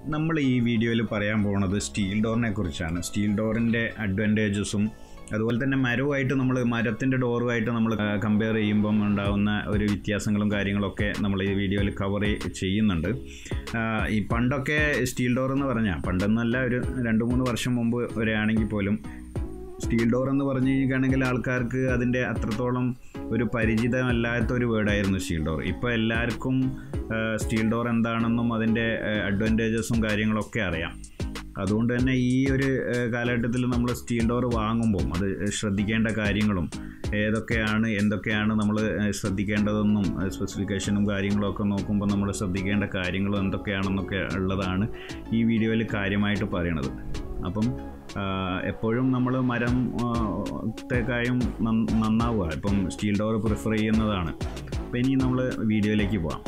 നമ്മൾ ഈ വീഡിയോയിൽ പറയാൻ പോകുന്നത് സ്റ്റീൽ ഡോറിനെ കുറിച്ചാണ് സ്റ്റീൽ ഡോറിൻ്റെ അഡ്വാൻറ്റേജസും അതുപോലെ തന്നെ മരവുമായിട്ട് നമ്മൾ മരത്തിൻ്റെ ഡോറുമായിട്ട് നമ്മൾ കമ്പയർ ചെയ്യുമ്പം ഉണ്ടാകുന്ന ഒരു വ്യത്യാസങ്ങളും കാര്യങ്ങളൊക്കെ നമ്മൾ ഈ വീഡിയോയിൽ കവർ ചെയ്യുന്നുണ്ട് ആ, ഈ പണ്ടൊക്കെ സ്റ്റീൽ ഡോർ എന്ന് പറഞ്ഞാൽ പണ്ടെന്നല്ല ഒരു രണ്ട് മൂന്ന് വർഷം മുമ്പ് വരെയാണെങ്കിൽ പോലും സ്റ്റീൽ ഡോർ എന്ന് പറഞ്ഞു കഴിഞ്ഞിട്ടുണ്ടെങ്കിൽ ആൾക്കാർക്ക് അതിൻ്റെ അത്രത്തോളം ഒരു പരിചിതമല്ലാത്ത ഒരു വേർഡായിരുന്നു സ്റ്റീൽ ഡോർ ഇപ്പോൾ എല്ലാവർക്കും ആ, സ്റ്റീൽ ഡോർ എന്താണെന്നും അതിൻ്റെ അഡ്വാൻറ്റേജസും കാര്യങ്ങളൊക്കെ അറിയാം അതുകൊണ്ട് തന്നെ ഈ ഒരു ആ, കാലഘട്ടത്തിൽ നമ്മൾ സ്റ്റീൽ ഡോർ വാങ്ങുമ്പം അത് ശ്രദ്ധിക്കേണ്ട കാര്യങ്ങളും ഏതൊക്കെയാണ് എന്തൊക്കെയാണ് നമ്മൾ ശ്രദ്ധിക്കേണ്ടതെന്നും സ്പെസിഫിക്കേഷനും കാര്യങ്ങളും ഒക്കെ നോക്കുമ്പോൾ നമ്മൾ ശ്രദ്ധിക്കേണ്ട കാര്യങ്ങളും എന്തൊക്കെയാണെന്നൊക്കെ ഉള്ളതാണ് ഈ വീഡിയോയിൽ കാര്യമായിട്ട് പറയണത് അപ്പം ആ, എപ്പോഴും നമ്മൾ മരം ആ, ത്തേക്കായും നന്ന- നന്നാവുക ഇപ്പം സ്റ്റീൽ ഡോർ പ്രിഫർ ചെയ്യുന്നതാണ് അപ്പം ഇനി നമ്മൾ വീഡിയോയിലേക്ക് പോവാം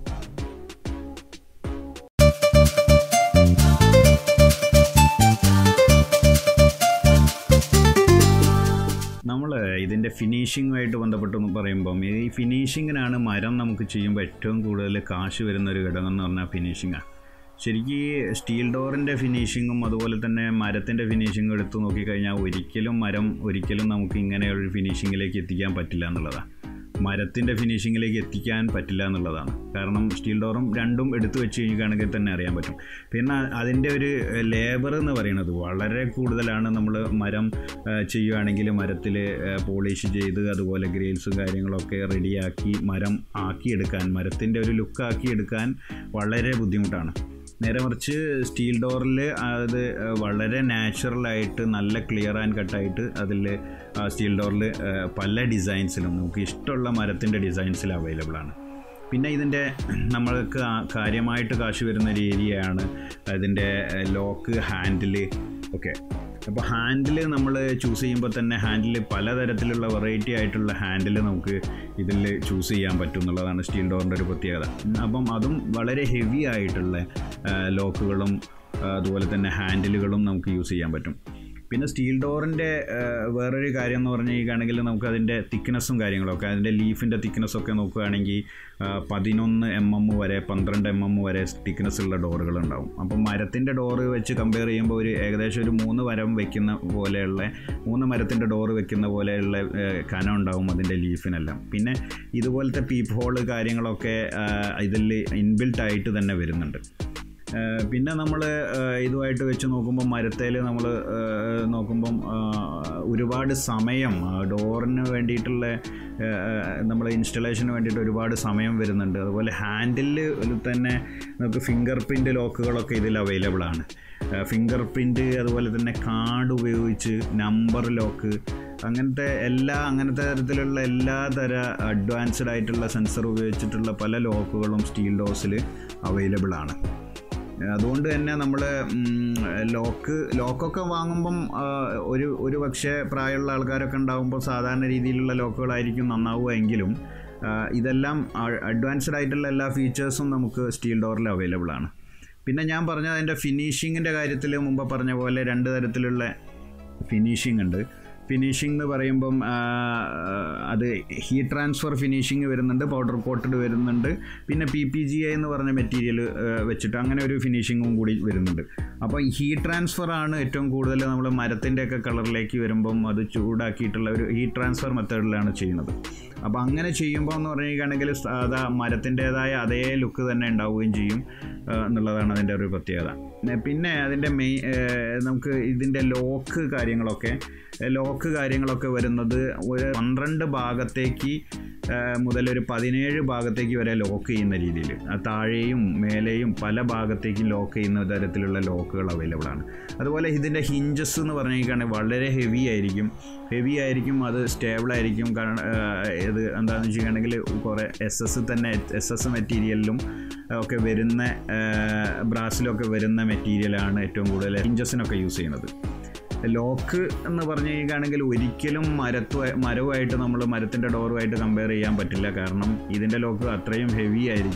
നമ്മൾ ഇതിൻ്റെ ഫിനിഷിങ്ങുമായിട്ട് ബന്ധപ്പെട്ടെന്ന് പറയുമ്പം ഈ ഫിനിഷിങ്ങിനാണ് മരം നമുക്ക് ചെയ്യുമ്പോൾ ഏറ്റവും കൂടുതൽ കാശ് വരുന്ന ഒരു ഘടകം എന്ന് പറഞ്ഞാൽ ഫിനിഷിങ്ങാണ് ശരിക്കും ഈ സ്റ്റീൽ ഡോറിൻ്റെ ഫിനിഷിങ്ങും അതുപോലെ തന്നെ മരത്തിൻ്റെ ഫിനിഷിങ്ങും എടുത്ത് നോക്കിക്കഴിഞ്ഞാൽ ഒരിക്കലും മരം ഒരിക്കലും നമുക്ക് ഇങ്ങനെയൊരു ഫിനിഷിങ്ങിലേക്ക് എത്തിക്കാൻ പറ്റില്ല എന്നുള്ളതാണ് മരത്തിൻ്റെ ഫിനിഷിങ്ങിലേക്ക് എത്തിക്കാൻ പറ്റില്ല എന്നുള്ളതാണ് കാരണം സ്റ്റീൽ ഡോറും രണ്ടും എടുത്തു വെച്ച് കഴിഞ്ഞിട്ടാണെങ്കിൽ തന്നെ അറിയാൻ പറ്റും പിന്നെ അതിൻ്റെ ഒരു ലേബർ എന്ന് പറയുന്നത് വളരെ കൂടുതലാണ് നമ്മൾ മരം ആ, ചെയ്യുകയാണെങ്കിൽ മരത്തിൽ പോളിഷ് ചെയ്ത് അതുപോലെ ഗ്രെയിൽസും കാര്യങ്ങളൊക്കെ റെഡിയാക്കി മരം ആക്കിയെടുക്കാൻ മരത്തിൻ്റെ ഒരു ലുക്ക് ആക്കിയെടുക്കാൻ വളരെ ബുദ്ധിമുട്ടാണ് നേരെ മറിച്ച് സ്റ്റീൽ ഡോറിൽ അത് വളരെ നാച്ചുറലായിട്ട് നല്ല ക്ലിയർ ആൻഡ് കട്ടായിട്ട് അതിൽ സ്റ്റീൽ ഡോറിൽ പല ഡിസൈൻസിലും നമുക്ക് ഇഷ്ടമുള്ള മരത്തിൻ്റെ ഡിസൈൻസിൽ അവൈലബിൾ ആണ് പിന്നെ ഇതിൻ്റെ നമ്മൾക്ക് ആ കാര്യമായിട്ട് കാശ് വരുന്ന ഒരു ഏരിയയാണ് അതിൻ്റെ ലോക്ക് ഹാൻഡിൽ ഒക്കെ അപ്പോൾ ഹാൻഡിൽ നമ്മൾ ചൂസ് ചെയ്യുമ്പോൾ തന്നെ ഹാൻഡിൽ പലതരത്തിലുള്ള വെറൈറ്റി ആയിട്ടുള്ള ഹാൻഡിൽ നമുക്ക് ഇതിൽ ചൂസ് ചെയ്യാൻ പറ്റും എന്നുള്ളതാണ് സ്റ്റീൽ ഡോറിൻ്റെ ഒരു പ്രത്യേകത അപ്പം അതും വളരെ ഹെവി ആയിട്ടുള്ള ലോക്കുകളും അതുപോലെ തന്നെ ഹാൻഡിലുകളും നമുക്ക് യൂസ് ചെയ്യാൻ പറ്റും പിന്നെ സ്റ്റീൽ ഡോറിൻ്റെ വേറൊരു കാര്യം എന്ന് പറഞ്ഞു കഴിഞ്ഞാണെങ്കിൽ നമുക്ക് അതിൻ്റെ തിക്നെസ്സും കാര്യങ്ങളൊക്കെ അതിൻ്റെ ലീഫിൻ്റെ തിക്നെസ്സൊക്കെ നോക്കുകയാണെങ്കിൽ ആ, പതിനൊന്ന് എം എം വരെ പന്ത്രണ്ട് എം എം വരെ തിക്നെസ് ഉള്ള ഡോറുകൾ ഉണ്ടാവും അപ്പം മരത്തിൻ്റെ ഡോറ് വെച്ച് കമ്പയർ ചെയ്യുമ്പോൾ ഒരു ഏകദേശം ഒരു മൂന്ന് മരം വെക്കുന്ന പോലെയുള്ള മൂന്ന് മരത്തിൻ്റെ ഡോറ് വെക്കുന്ന പോലെയുള്ള ഏഹ്, കനം ഉണ്ടാവും അതിൻ്റെ ലീഫിനെല്ലാം പിന്നെ ഇതുപോലത്തെ പീപ്പ് ഹോള് കാര്യങ്ങളൊക്കെ ഇതിൽ ഇൻബിൽട്ട് ആയിട്ട് തന്നെ വരുന്നുണ്ട് ഏഹ് പിന്നെ നമ്മൾ ഇതുമായിട്ട് വെച്ച് നോക്കുമ്പോൾ മരത്തേൽ നമ്മൾ നോക്കുമ്പം ആഹ് ഒരുപാട് സമയം ഡോറിന് വേണ്ടിയിട്ടുള്ള നമ്മൾ ഇൻസ്റ്റലേഷന് വേണ്ടിയിട്ട് ഒരുപാട് സമയം വരുന്നുണ്ട് അതുപോലെ ഹാൻഡിൽ തന്നെ നമുക്ക് ഫിംഗർ പ്രിൻ്റ് ലോക്കുകളൊക്കെ ഇതിൽ അവൈലബിൾ ആണ് ഫിംഗർ പ്രിൻ്റ് അതുപോലെ തന്നെ കാർഡ് ഉപയോഗിച്ച് നമ്പർ ലോക്ക് അങ്ങനത്തെ എല്ലാ അങ്ങനത്തെ തരത്തിലുള്ള എല്ലാ തര അഡ്വാൻസ്ഡ് ആയിട്ടുള്ള സെൻസർ ഉപയോഗിച്ചിട്ടുള്ള പല ലോക്കുകളും സ്റ്റീൽ ഡോസിൽ അവൈലബിൾ ആണ് അതുകൊണ്ട് തന്നെ നമ്മൾ ലോക്ക് ലോക്കൊക്കെ വാങ്ങുമ്പം ആ, ഒരു ഒരു പക്ഷേ പ്രായമുള്ള ആൾക്കാരൊക്കെ ഉണ്ടാകുമ്പോൾ സാധാരണ രീതിയിലുള്ള ലോക്കുകളായിരിക്കും നന്നാവുക എങ്കിലും ആ, ഇതെല്ലാം അഡ്വാൻസ്ഡ് ആയിട്ടുള്ള എല്ലാ ഫീച്ചേഴ്സും നമുക്ക് സ്റ്റീൽ ഡോറിൽ അവൈലബിൾ ആണ് പിന്നെ ഞാൻ പറഞ്ഞ അതിൻ്റെ ഫിനിഷിങ്ങിൻ്റെ കാര്യത്തിൽ മുമ്പ് പറഞ്ഞ പോലെ രണ്ട് തരത്തിലുള്ള ഫിനിഷിംഗ് ഉണ്ട് ഫിനിഷിംഗ് എന്ന് പറയുമ്പം ആ, അത് ഹീറ്റ് ട്രാൻസ്ഫർ ഫിനിഷിംഗ് വരുന്നുണ്ട് പൗഡർ കോട്ടഡ് വരുന്നുണ്ട് പിന്നെ പി പി ജി ഐ എന്ന് പറഞ്ഞ മെറ്റീരിയൽ വെച്ചിട്ട് അങ്ങനെ ഒരു ഫിനിഷിങ്ങും കൂടി വരുന്നുണ്ട് അപ്പോൾ ഈ ഹീറ്റ് ട്രാൻസ്ഫർ ആണ് ഏറ്റവും കൂടുതൽ നമ്മൾ മരത്തിൻ്റെ ഒക്കെ കളറിലേക്ക് വരുമ്പം അത് ചൂടാക്കിയിട്ടുള്ള ഒരു ഹീറ്റ് ട്രാൻസ്ഫർ മെത്തേഡിലാണ് ചെയ്യുന്നത് അപ്പോൾ അങ്ങനെ ചെയ്യുമ്പോൾ എന്ന് പറയുകയാണെങ്കിൽ സാധാ മരത്തിൻ്റേതായ അതേ ലുക്ക് തന്നെ ഉണ്ടാവുകയും ചെയ്യും ആ, എന്നുള്ളതാണ് അതിൻ്റെ ഒരു പ്രത്യേകത പിന്നെ- പിന്നെ അതിൻ്റെ മെയിൻ നമുക്ക് ഇതിൻ്റെ ലോക്ക് കാര്യങ്ങളൊക്കെ ലോക്ക് കാര്യങ്ങളൊക്കെ വരുന്നത് ഒരു പന്ത്രണ്ട് ഭാഗത്തേക്ക് ആ, മുതൽ ഒരു പതിനേഴ് ഭാഗത്തേക്ക് വരെ ലോക്ക് ചെയ്യുന്ന രീതിയിൽ താഴെയും മേലെയും പല ഭാഗത്തേക്കും ലോക്ക് ചെയ്യുന്ന തരത്തിലുള്ള ലോക്കുകൾ അവൈലബിൾ ആണ് അതുപോലെ ഇതിൻ്റെ ഹിഞ്ചസ് എന്ന് പറഞ്ഞിരിക്കുകയാണെങ്കിൽ വളരെ ഹെവി ആയിരിക്കും ഹെവി ആയിരിക്കും അത് സ്റ്റേബിൾ ആയിരിക്കും കാരണം ആ, ഇത് എന്താണെന്ന് വെച്ചിട്ടുണ്ടെങ്കിൽ കുറേ എസ് എസ് തന്നെ എസ് എസ് മെറ്റീരിയലിലും ഒക്കെ വരുന്ന ബ്രാസിലൊക്കെ വരുന്ന മെറ്റീരിയലാണ് ഏറ്റവും കൂടുതൽ ഹിഞ്ചസിനൊക്കെ യൂസ് ചെയ്യുന്നത് ലോക്ക് എന്ന് പറഞ്ഞു കഴിയുകയാണെങ്കിൽ ഒരിക്കലും മരത്തു മരവുമായിട്ട് നമ്മൾ മരത്തിൻ്റെ ഡോറുമായിട്ട് കമ്പയർ ചെയ്യാൻ പറ്റില്ല കാരണം ഇതിൻ്റെ ലോക്ക് അത്രയും ഹെവി ആയിരിക്കും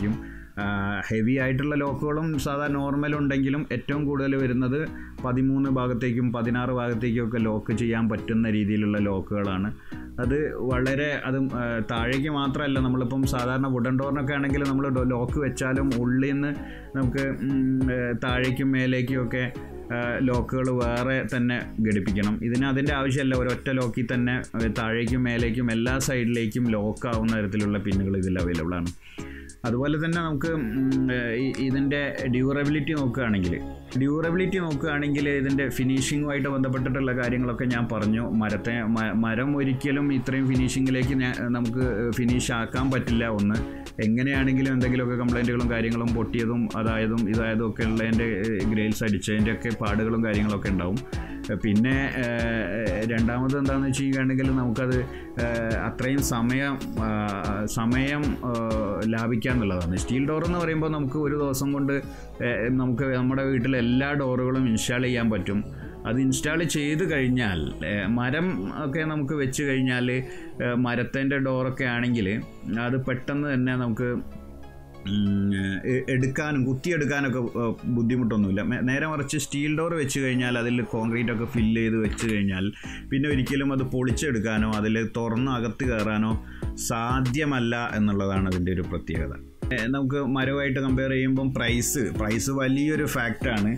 ഹെവി ആയിട്ടുള്ള ലോക്കുകളും സാധാ നോർമൽ ഉണ്ടെങ്കിലും ഏറ്റവും കൂടുതൽ വരുന്നത് പതിമൂന്ന് ഭാഗത്തേക്കും പതിനാറ് ഭാഗത്തേക്കും ഒക്കെ ലോക്ക് ചെയ്യാൻ പറ്റുന്ന രീതിയിലുള്ള ലോക്കുകളാണ് അത് വളരെ അതും ആ, താഴേക്ക് മാത്രമല്ല നമ്മളിപ്പം സാധാരണ വുഡൻ ഡോറിനൊക്കെ ആണെങ്കിൽ നമ്മൾ ലോക്ക് വെച്ചാലും ഉള്ളിൽ നിന്ന് നമുക്ക് ഉം, ഏ, താഴേക്കും മേലേക്കും ഒക്കെ ലോക്കുകൾ വേറെ തന്നെ ഘടിപ്പിക്കണം ഇതിന് അതിൻ്റെ ആവശ്യമില്ല ഒരൊറ്റ ലോക്കിൽ തന്നെ ഏ, താഴേക്കും മേലേക്കും എല്ലാ സൈഡിലേക്കും ലോക്ക് ആവുന്ന തരത്തിലുള്ള പിന്നുകൾ ഇതിൽ അവൈലബിൾ ആണ് അതുപോലെ തന്നെ നമുക്ക് ഉം, ഈ- ഇതിൻ്റെ ഡ്യൂറബിലിറ്റി നോക്കുകയാണെങ്കിൽ ഡ്യൂറബിലിറ്റി നോക്കുകയാണെങ്കിൽ ഇതിൻ്റെ ഫിനിഷിങ്ങുമായിട്ട് ബന്ധപ്പെട്ടിട്ടുള്ള കാര്യങ്ങളൊക്കെ ഞാൻ പറഞ്ഞു മരത്തെ മ- മരം ഒരിക്കലും ഇത്രയും ഫിനിഷിങ്ങിലേക്ക് ഞാൻ- നമുക്ക് ഫിനിഷ് ആക്കാൻ പറ്റില്ല ഒന്ന് എങ്ങനെയാണെങ്കിലും എന്തെങ്കിലുമൊക്കെ കംപ്ലൈൻറ്റുകളും കാര്യങ്ങളും പൊട്ടിയതും അതായതും ഇതായതും ഒക്കെ ഉള്ളതിൻ്റെ ഗ്രെയിൽസ് അടിച്ചതിൻ്റെ ഒക്കെ പാടുകളും കാര്യങ്ങളൊക്കെ ഉണ്ടാവും പിന്നെ ഏഹ്, രണ്ടാമത് എന്താണെന്ന് വെച്ച് കഴിഞ്ഞിട്ടുണ്ടെങ്കിൽ നമുക്കത് ഏഹ്, അത്രയും സമയം ആ, സമയം ഏഹ്, ലാഭിക്കുക എന്നുള്ളതാണ് സ്റ്റീൽ ഡോർ എന്ന് പറയുമ്പോൾ നമുക്ക് ഒരു ദിവസം കൊണ്ട് ഏഹ്, നമുക്ക് നമ്മുടെ വീട്ടിലെ എല്ലാ ഡോറുകളും ഇൻസ്റ്റാൾ ചെയ്യാൻ പറ്റും അത് ഇൻസ്റ്റാൾ ചെയ്ത് കഴിഞ്ഞാൽ ഏഹ്, മരം ഒക്കെ നമുക്ക് വെച്ച് കഴിഞ്ഞാൽ മരത്തിൻ്റെ ഡോറൊക്കെ ആണെങ്കിൽ അത് പെട്ടെന്ന് തന്നെ നമുക്ക് ഉം, എ- എടുക്കാനും കുത്തിയെടുക്കാനൊക്കെ ഏഹ്, ബുദ്ധിമുട്ടൊന്നുമില്ല മേ- നേരെ മറിച്ച് സ്റ്റീൽ ഡോർ വെച്ച് കഴിഞ്ഞാൽ അതിൽ കോൺക്രീറ്റ് ഒക്കെ ഫില്ല് ചെയ്ത് വെച്ച് കഴിഞ്ഞാൽ പിന്നെ ഒരിക്കലും അത് പൊളിച്ചെടുക്കാനോ അതിൽ തുറന്ന് അകത്ത് കയറാനോ സാധ്യമല്ല എന്നുള്ളതാണ് അതിൻ്റെ ഒരു പ്രത്യേകത ഏഹ്, നമുക്ക് മരവുമായിട്ട് കമ്പയർ ചെയ്യുമ്പം പ്രൈസ് പ്രൈസ് വലിയൊരു ഫാക്റ്റാണ്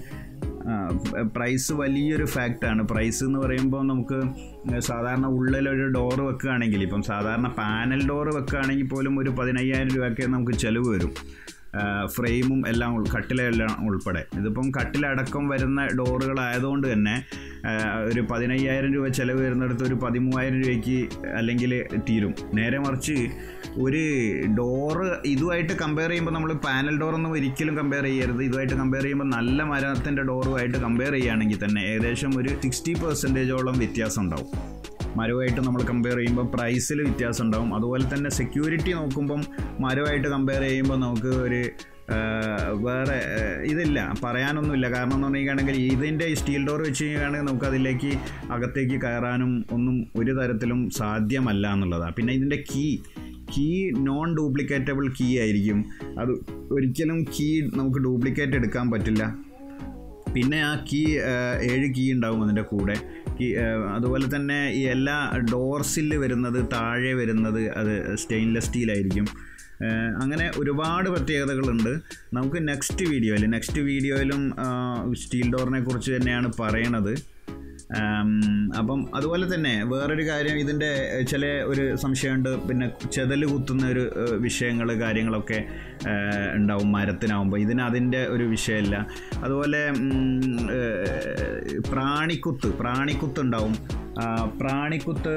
പ്രൈസ് വലിയൊരു ഫാക്റ്റാണ് പ്രൈസ് എന്ന് പറയുമ്പോൾ നമുക്ക് സാധാരണ ഉള്ളിലൊരു ഡോറ് വെക്കുകയാണെങ്കിൽ ഇപ്പം സാധാരണ പാനൽ ഡോറ് വെക്കുകയാണെങ്കിൽ പോലും ഒരു പതിനയ്യായിരം രൂപയൊക്കെ നമുക്ക് ചിലവ് വരും ഫ്രെയിമും എല്ലാം ഉൾ- കട്ടിലെല്ലാം ഉൾപ്പെടെ ഇതിപ്പം കട്ടിലടക്കം വരുന്ന ഡോറുകളായതുകൊണ്ട് തന്നെ ആ, ഒരു പതിനയ്യായിരം രൂപ ചിലവ് വരുന്നിടത്ത് ഒരു പതിമൂവായിരം രൂപയ്ക്ക് അല്ലെങ്കിൽ തീരും നേരെ മറിച്ച് ഒരു ഡോറ് ഇതുമായിട്ട് കമ്പയർ ചെയ്യുമ്പോൾ നമ്മൾ പാനൽ ഡോറൊന്നും ഒരിക്കലും കമ്പയർ ചെയ്യരുത് ഇതുമായിട്ട് കമ്പയർ ചെയ്യുമ്പോൾ നല്ല മരത്തിൻ്റെ ഡോറുമായിട്ട് കമ്പയർ ചെയ്യുകയാണെങ്കിൽ തന്നെ ഏകദേശം ഒരു സിക്സ്റ്റി പെർസെൻറ്റേജോളം വ്യത്യാസം ഉണ്ടാവും മരവുമായിട്ട് നമ്മൾ കമ്പയർ ചെയ്യുമ്പോൾ പ്രൈസിൽ വ്യത്യാസം ഉണ്ടാവും അതുപോലെ തന്നെ സെക്യൂരിറ്റി നോക്കുമ്പം മരവുമായിട്ട് കമ്പയർ ചെയ്യുമ്പോൾ നമുക്ക് ഒരു ആ, വേറെ ആ, ഇതില്ല പറയാനൊന്നുമില്ല കാരണം എന്ന് പറഞ്ഞിരിക്കുകയാണെങ്കിൽ ഇതിൻ്റെ സ്റ്റീൽ ഡോർ വെച്ച് കഴിയുകയാണെങ്കിൽ നമുക്ക് അതിലേക്ക് അകത്തേക്ക് കയറാനും ഒന്നും ഒരു തരത്തിലും സാധ്യമല്ല എന്നുള്ളതാണ് പിന്നെ ഇതിൻ്റെ key key non duplicatable key ആയിരിക്കും അത് ഒരിക്കലും കീ നമുക്ക് ഡ്യൂപ്ലിക്കേറ്റ് എടുക്കാൻ പറ്റില്ല പിന്നെ ആ കീ ഏഴ് കീ ഉണ്ടാവും അതിൻ്റെ കൂടെ കീ അതുപോലെ തന്നെ ഈ എല്ലാ ഡോർസിൽ വരുന്നത് താഴെ വരുന്നത് അത് സ്റ്റെയിൻലെസ് സ്റ്റീലായിരിക്കും ഏഹ് അങ്ങനെ ഒരുപാട് പ്രത്യേകതകളുണ്ട് നമുക്ക് നെക്സ്റ്റ് വീഡിയോയിൽ നെക്സ്റ്റ് വീഡിയോയിലും സ്റ്റീൽ ഡോറിനെ കുറിച്ച് തന്നെയാണ് പറയണത് ആം, അപ്പം അതുപോലെ തന്നെ വേറൊരു കാര്യം ഇതിൻ്റെ ചില ഒരു സംശയമുണ്ട് പിന്നെ ചെതല് കുത്തുന്ന ഒരു വിഷയങ്ങൾ കാര്യങ്ങളൊക്കെ ആ, ഉണ്ടാവും മരത്തിനാവുമ്പോൾ ഇതിന് അതിൻ്റെ ഒരു വിഷയമില്ല അതുപോലെ ഉം, ഏ, പ്രാണിക്കുത്ത് പ്രാണിക്കുത്ത് ഉണ്ടാവും ആ, പ്രാണിക്കുത്ത്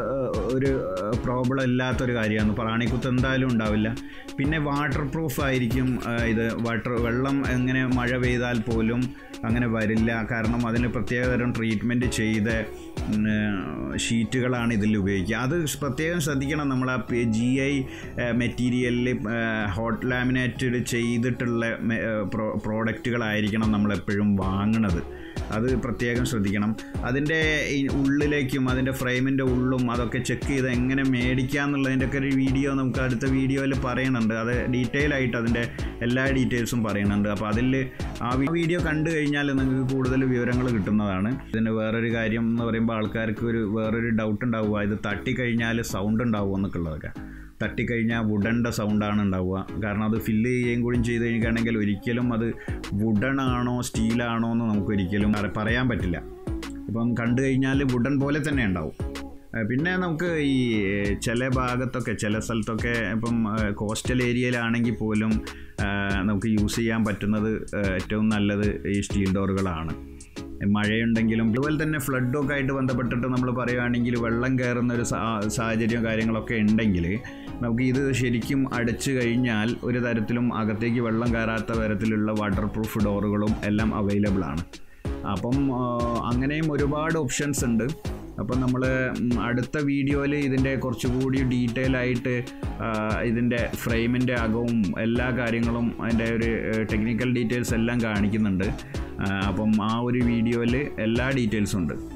ഒരു പ്രോബ്ലം ഇല്ലാത്തൊരു കാര്യമാണ് പ്രാണിക്കുത്ത് എന്തായാലും ഉണ്ടാവില്ല പിന്നെ വാട്ടർ പ്രൂഫ് ആയിരിക്കും ആ, ഇത് വാട്ടർ വെള്ളം എങ്ങനെ മഴ പെയ്താൽ പോലും അങ്ങനെ വരില്ല കാരണം അതിന് പ്രത്യേകതരം ട്രീറ്റ്മെൻറ്റ് ചെയ്ത ഉം, ഷീറ്റുകളാണ് ഇതിൽ ഉപയോഗിക്കുക അത് പ്രത്യേകം ശ്രദ്ധിക്കണം നമ്മൾ ആ ജി ഐ മെറ്റീരിയലിൽ ഹോട്ട് ലാമിനേറ്റഡ് ചെയ്തിട്ടുള്ള മെ- ഏ, പ്രോ പ്രോഡക്റ്റുകളായിരിക്കണം നമ്മളെപ്പോഴും വാങ്ങണത് അത് പ്രത്യേകം ശ്രദ്ധിക്കണം അതിൻ്റെ ഈ ഉള്ളിലേക്കും അതിൻ്റെ ഫ്രെയിമിൻ്റെ ഉള്ളും അതൊക്കെ ചെക്ക് ചെയ്ത് എങ്ങനെ മേടിക്കുക എന്നുള്ളതിൻ്റെ ഒക്കെ ഒരു വീഡിയോ നമുക്ക് അടുത്ത വീഡിയോയിൽ പറയുന്നുണ്ട് അത് ഡീറ്റെയിൽ ആയിട്ട് അതിൻ്റെ എല്ലാ ഡീറ്റെയിൽസും പറയുന്നുണ്ട് അപ്പോൾ അതിൽ ആ വി- വീഡിയോ കണ്ടു കഴിഞ്ഞാൽ നിങ്ങൾക്ക് കൂടുതൽ വിവരങ്ങൾ കിട്ടുന്നതാണ് ഇതിന് വേറൊരു കാര്യം എന്ന് പറയുമ്പോൾ ആൾക്കാർക്ക് ഒരു വേറൊരു ഡൗട്ട് ഉണ്ടാവുക ഇത് തട്ടിക്കഴിഞ്ഞാൽ സൗണ്ട് ഉണ്ടാവുക എന്നൊക്കെ ഉള്ളതൊക്കെ തട്ടിക്കഴിഞ്ഞാൽ വുഡൻ്റെ സൗണ്ടാണ് ഉണ്ടാവുക കാരണം അത് ഫില്ല് ചെയ്യുകയും കൂടി ചെയ്ത് കഴിഞ്ഞിട്ടാണെങ്കിൽ ഒരിക്കലും അത് വുഡൺ ആണോ സ്റ്റീലാണോ എന്ന് നമുക്ക് ഒരിക്കലും പറ- പറയാൻ പറ്റില്ല ഇപ്പം കണ്ടു കഴിഞ്ഞാൽ വുഡൻ പോലെ തന്നെ ഉണ്ടാവും ആ, പിന്നെ നമുക്ക് ഈ ചില ഭാഗത്തൊക്കെ ചില സ്ഥലത്തൊക്കെ ഇപ്പം കോസ്റ്റൽ ഏരിയയിലാണെങ്കിൽ പോലും ആ, നമുക്ക് യൂസ് ചെയ്യാൻ പറ്റുന്നത് ആ, ഏറ്റവും നല്ലത് ഈ സ്റ്റീൽ ഡോറുകളാണ് മഴയുണ്ടെങ്കിലും അതുപോലെ തന്നെ ഫ്ലഡൊക്കെ ആയിട്ട് ബന്ധപ്പെട്ടിട്ട് നമ്മൾ പറയുകയാണെങ്കിൽ വെള്ളം കയറുന്ന ഒരു സാ- സാഹചര്യം കാര്യങ്ങളൊക്കെ ഉണ്ടെങ്കിൽ നമുക്ക് ഇത് ശരിക്കും അടച്ചു കഴിഞ്ഞാൽ ഒരു തരത്തിലും അകത്തേക്ക് വെള്ളം കയറാത്ത തരത്തിലുള്ള വാട്ടർ പ്രൂഫ് ഡോറുകളും എല്ലാം അവൈലബിൾ ആണ് അപ്പം ആ, അങ്ങനെയും ഒരുപാട് ഓപ്ഷൻസ് ഉണ്ട് അപ്പം നമ്മൾ അടുത്ത വീഡിയോയിൽ ഇതിൻ്റെ കുറച്ചുകൂടി ഡീറ്റെയിൽ ആയിട്ട് ആ, ഇതിൻ്റെ ഫ്രെയിമിൻ്റെ അകവും എല്ലാ കാര്യങ്ങളും അതിൻ്റെ ഒരു ടെക്നിക്കൽ ഡീറ്റെയിൽസ് എല്ലാം കാണിക്കുന്നുണ്ട് ആ, അപ്പം ആ ഒരു വീഡിയോയിൽ എല്ലാ ഡീറ്റെയിൽസും ഉണ്ട്